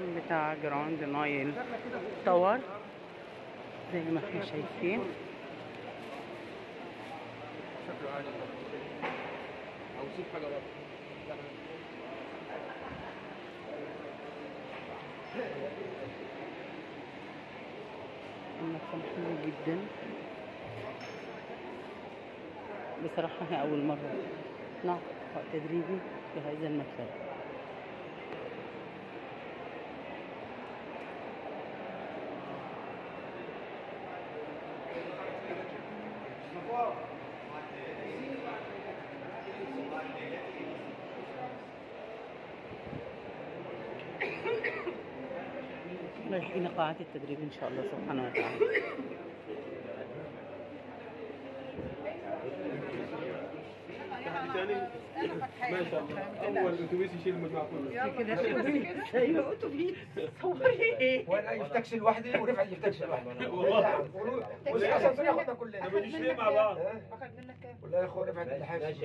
المكان بتاع جراند نايل تاور زي ما احنا شايفين شكله عادي او سيب حاجه بره المكان حلو جدا بصراحة هي أول مرة نعقد لقاء تدريبي في هذا المكان رايحين قاعة التدريب إن شاء الله سبحانه وتعالى تاني ما شاء الله اول اتوبيس يشيل المجموعه كلها كده ايوه اتوبيس صوري وانا يفتكش لوحدي ورفعت يفتكش لوحدي والله. والاسانسير ياخدنا كلنا طب مش ليه مع بعض والله يا اخو رفعت اللي حاجه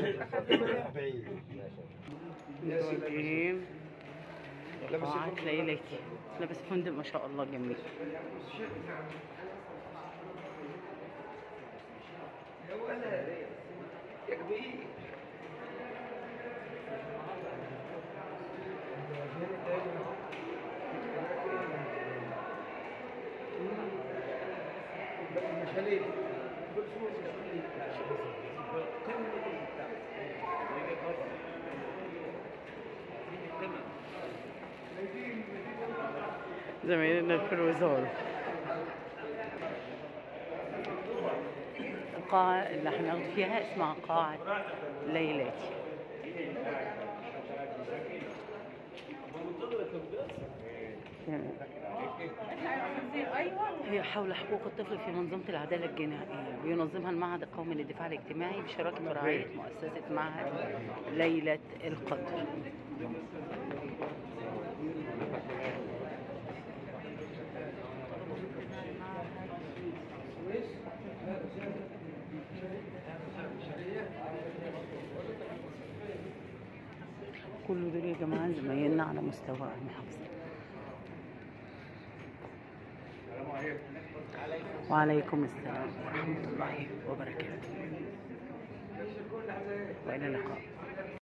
متوجهين قاعة ليلتي لابس فندق ما شاء الله جميل يا كبير زمايلنا في الوزارة القاعة اللي هناخد فيها اسمها قاعة ليلاتي هي حول حقوق الطفل في منظومة العدالة الجنائية بينظمها المعهد القومي للدفاع الاجتماعي بشراكة ورعاية مؤسسة معهد ليلة القدر كل دول يا جماعة زمايلنا على مستوى المحافظة وعليكم السلام ورحمة الله وبركاته وإلى اللقاء